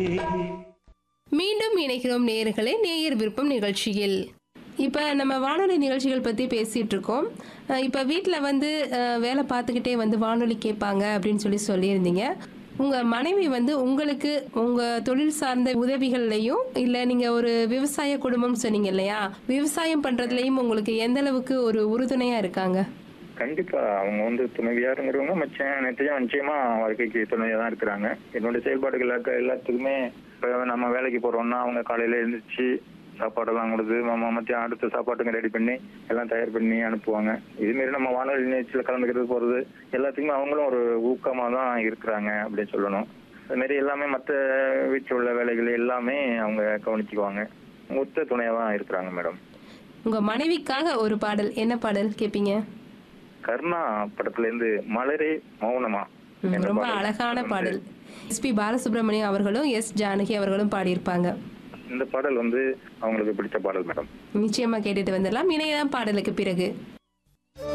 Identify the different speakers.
Speaker 1: மீண்டும் இணைக்கிறோம் நேயர்களே நேயர் விருப்பம் நிகழ்ச்சியில் இப்போ நம்ம வானொலி நிகழ்ச்சிகள் பற்றி பேசிகிட்டு இருக்கோம் அஹ் இப்போ வீட்டில் வந்து அஹ், வேலை பார்த்துக்கிட்டே வந்து வானொலி கேட்பாங்க அப்படின்னு சொல்லி சொல்லியிருந்தீங்க உங்கள் மனைவி வந்து உங்களுக்கு உங்கள் தொழில் சார்ந்த உதவிகள்லையும் இல்லை நீங்கள் ஒரு விவசாய குடும்பம் சொன்னீங்க இல்லையா விவசாயம் பண்ணுறதுலையும் உங்களுக்கு எந்த அளவுக்கு ஒரு உறுதுணையாக இருக்காங்க
Speaker 2: கண்டிப்பா அவங்க வந்து துணைவியாருங்கிறவங்க மச்சம் நிச்சயம் நிச்சயமா வாழ்க்கைக்கு துணையா தான் இருக்கிறாங்க என்னுடைய செயல்பாடுகள் எல்லா- எல்லாத்துக்குமே இப்ப நம்ம வேலைக்கு போறோம்னா அவங்க காலையில எழுந்திரிச்சு சாப்பாடெல்லாம் கொடுத்து மாமா மத்தியம் அடுத்த சாப்பாட்டுங்க ரெடி பண்ணி எல்லாம் தயார் பண்ணி அனுப்புவாங்க இதுமாரி நம்ம வானொலி நிகழ்ச்சியில் கலந்துக்கிறது போறது எல்லாத்துக்குமே அவங்களும் ஒரு ஊக்கமா தான் இருக்கிறாங்க அப்படின்னு சொல்லணும் அது மாதிரி எல்லாமே மற்ற வீட்டில் உள்ள வேலைகள் எல்லாமே அவங்க கவனிச்சுக்குவாங்க ஒத்த துணையா தான் இருக்கிறாங்க மேடம்
Speaker 1: உங்கள் மனைவிக்காக ஒரு பாடல் என்ன பாடல் கேட்பீங்க
Speaker 2: கர்ணா படத்துல இருந்து மலரே மௌனமா
Speaker 1: ம்,
Speaker 2: என்ற
Speaker 1: ரொம்ப
Speaker 2: பாடல்
Speaker 1: அழகான
Speaker 2: வந்து-
Speaker 1: பாடல் எஸ்பி பாலசுப்ரமணியம் அவர்களும் எஸ் ஜானகி அவர்களும் பாடியிருப்பாங்க
Speaker 2: இந்த பாடல் வந்து அவங்களுக்கு பிடிச்ச பாடல் மேடம்
Speaker 1: நிச்சயமா கேட்டுட்டு வந்துடலாம் இணையதான் பாடலுக்கு பிறகு